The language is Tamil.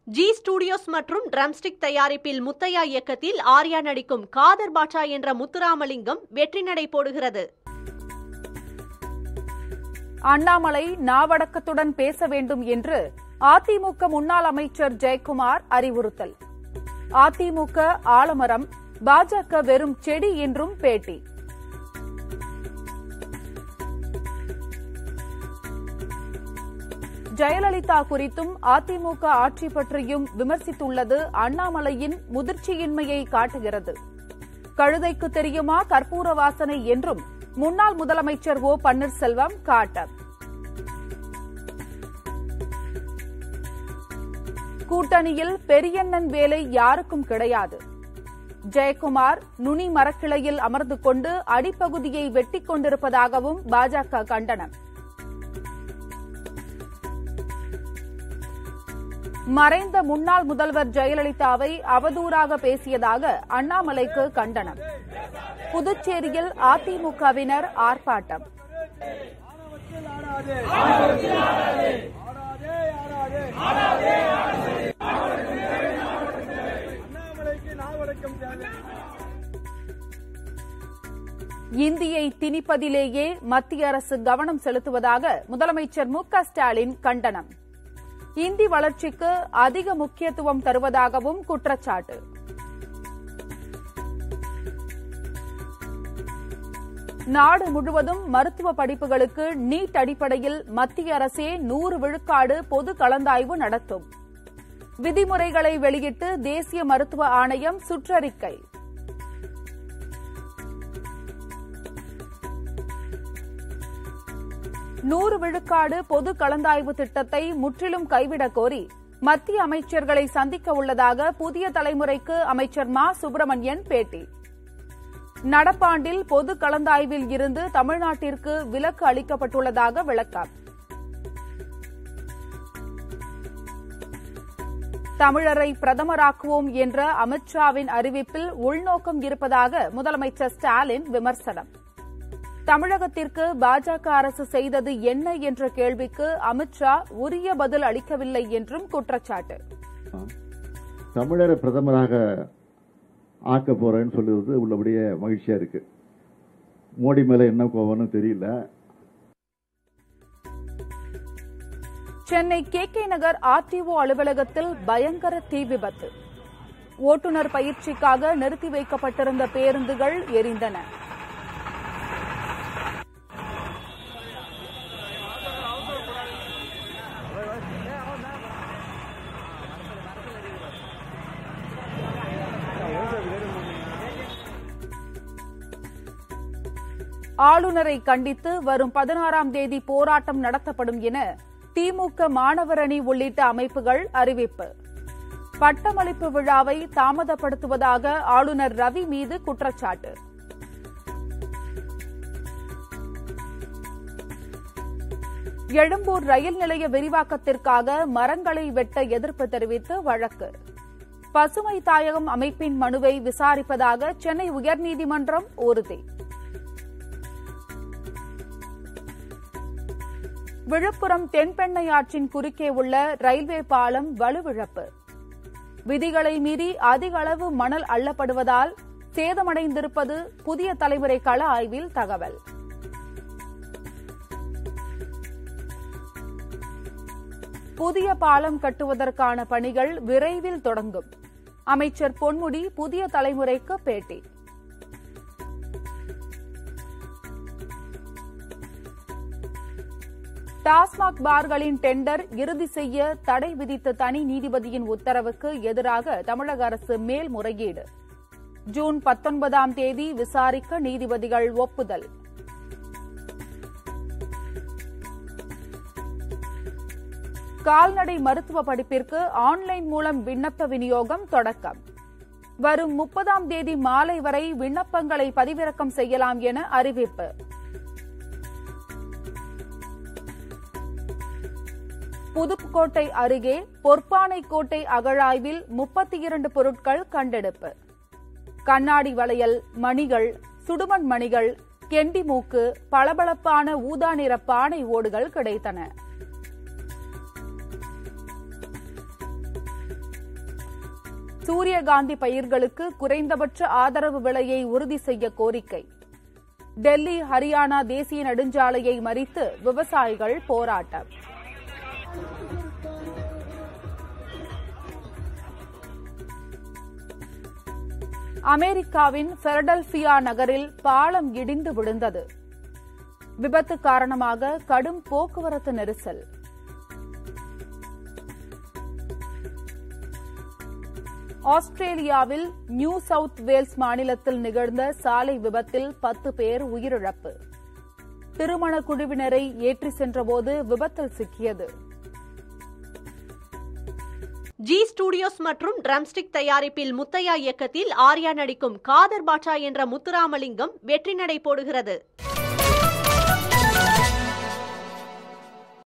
ஜி ஸ்டுடியோஸ் மற்றும் ட்ரம்ஸ்டிக் தயாரிப்பில் முத்தையா இயக்கத்தில் ஆர்யா நடிக்கும் காதர் பாட்சா என்ற முத்துராமலிங்கம் வெற்றி நடை போடுகிறது அண்ணாமலை நாவடக்கத்துடன் பேச வேண்டும் என்று அதிமுக முன்னாள் அமைச்சர் ஜெயக்குமார் அறிவுறுத்தல் அதிமுக ஆலமரம் பாஜக வெறும் செடி என்றும் பேட்டி ஜெயலலிதா குறித்தும் அதிமுக ஆட்சி பற்றியும் விமர்சித்துள்ளது அண்ணாமலையின் முதிர்ச்சியின்மையை காட்டுகிறது கழுதைக்கு தெரியுமா கற்பூர வாசனை என்றும் முன்னாள் முதலமைச்சர் ஓ பன்னீர்செல்வம் காட்ட கூட்டணியில் பெரியண்ணன் வேலை யாருக்கும் கிடையாது ஜெயக்குமார் நுனி மரக்கிளையில் அமர்ந்து கொண்டு அடிப்பகுதியை வெட்டிக் கொண்டிருப்பதாகவும் பாஜக கண்டனம் மறைந்த முன்னாள் முதல்வர் ஜெயலலிதாவை அவதூறாக பேசியதாக அண்ணாமலைக்கு கண்டனம் புதுச்சேரியில் அதிமுகவினர் ஆர்ப்பாட்டம் அண்ணாமலைக்கு நாவடக்கம் தேவை இந்தியை திணிப்பதிலேயே மத்திய அரசு கவனம் செலுத்துவதாக முதலமைச்சர் மு க ஸ்டாலின் கண்டனம் இந்தி வளர்ச்சிக்கு அதிக முக்கியத்துவம் தருவதாகவும் குற்றச்சாட்டு நாடு முழுவதும் மருத்துவ படிப்புகளுக்கு நீட் அடிப்படையில் மத்திய அரசே நூறு விழுக்காடு பொது கலந்தாய்வு நடத்தும் விதிமுறைகளை வெளியிட்டு தேசிய மருத்துவ ஆணையம் சுற்றறிக்கை நூறு விழுக்காடு பொது கலந்தாய்வு திட்டத்தை முற்றிலும் கைவிடக் கோரி மத்திய அமைச்சர்களை சந்திக்க உள்ளதாக புதிய தலைமுறைக்கு அமைச்சர் மா சுப்பிரமணியன் பேட்டி நடப்பாண்டில் பொது கலந்தாய்வில் இருந்து தமிழ்நாட்டிற்கு விலக்கு அளிக்கப்பட்டுள்ளதாக விளக்கம் தமிழரை பிரதமராக்குவோம் என்ற அமித்ஷாவின் அறிவிப்பில் உள்நோக்கம் இருப்பதாக முதலமைச்சர் ஸ்டாலின் விமர்சனம் தமிழகத்திற்கு பாஜக அரசு செய்தது என்ன என்ற கேள்விக்கு அமித்ஷா உரிய பதில் அளிக்கவில்லை என்றும் குற்றச்சாட்டு தமிழரை பிரதமராக ஆக்க போறேன்னு சொல்லுறது உள்ளபடியே மகிழ்ச்சியா இருக்கு மோடி மேல என்ன கோவம்னு தெரியல Chennai K K Nagar RTO அலுவலகத்தில் பயங்கர தீ விபத்து ஓட்டுநர் பயிற்சிக்காக நிறுத்தி வைக்கப்பட்டிருந்த பேருந்துகள் எரிந்தன ஆளுநரை கண்டித்து வரும் பதினாறாம் தேதி போராட்டம் நடத்தப்படும் என திமுக மாணவர் அணி உள்ளிட்ட அமைப்புகள் அறிவிப்பு பட்டமளிப்பு விழாவை தாமதப்படுத்துவதாக ஆளுநர் ரவி மீது குற்றச்சாட்டு எழும்பூர் ரயில் நிலைய விரிவாக்கத்திற்காக மரங்களை வெட்ட எதிர்ப்பு தெரிவித்து வழக்கு பசுமை தாயகம் அமைப்பின் மனுவை விசாரிப்பதாக சென்னை உயர்நீதிமன்றம் உறுதி விழுப்புரம் தென்பெண்ணை ஆற்றின் குறுக்கே உள்ள ரயில்வே பாலம் வலுவிழப்பு விதிகளை மீறி அதிக அளவு மணல் அள்ளப்படுவதால் சேதமடைந்திருப்பது புதிய தலைமுறை கள ஆய்வில் தகவல் புதிய பாலம் கட்டுவதற்கான பணிகள் விரைவில் தொடங்கும் அமைச்சர் பொன்முடி புதிய தலைமுறைக்கு பேட்டி டாஸ்மாக் பார்களின் டெண்டர் இறுதி செய்ய தடை விதித்த தனி நீதிபதியின் உத்தரவுக்கு எதிராக தமிழக அரசு மேல்முறையீடு ஜூன் பத்தொன்பதாம் தேதி விசாரிக்க நீதிபதிகள் ஒப்புதல் கால்நடை மருத்துவ படிப்பிற்கு ஆன்லைன் மூலம் விண்ணப்ப விநியோகம் தொடக்கம் வரும் முப்பதாம் தேதி மாலை வரை விண்ணப்பங்களை பதிவிறக்கம் செய்யலாம் என அறிவிப்பு புதுக்கோட்டை அருகே பொற்பானைக்கோட்டை அகழாய்வில் முப்பத்தி இரண்டு பொருட்கள் கண்டெடுப்பு கண்ணாடி வளையல் மணிகள் சுடுமண் மணிகள் கெண்டி மூக்கு பளபளப்பான ஊதா நிற பானை ஓடுகள் கிடைத்தன சூரியகாந்தி பயிர்களுக்கு குறைந்தபட்ச ஆதரவு விலையை உறுதி செய்ய கோரிக்கை டெல்லி ஹரியானா தேசிய நெடுஞ்சாலையை மறித்து விவசாயிகள் போராட்டம் அமெரிக்காவின் பெரடல்பியா நகரில் பாலம் இடிந்து விழுந்தது விபத்து காரணமாக கடும் போக்குவரத்து நெரிசல் ஆஸ்திரேலியாவில் நியூ சவுத் வேல்ஸ் மாநிலத்தில் நிகழ்ந்த சாலை விபத்தில் பத்து பேர் உயிரிழப்பு திருமண குழுவினரை ஏற்றி சென்றபோது விபத்தில் சிக்கியது ஜி ஸ்டுடியோஸ் மற்றும் ட்ரம்ஸ்டிக் தயாரிப்பில் முத்தையா இயக்கத்தில் ஆர்யா நடிக்கும் காதர் பாட்சா என்ற முத்துராமலிங்கம் வெற்றி நடை போடுகிறது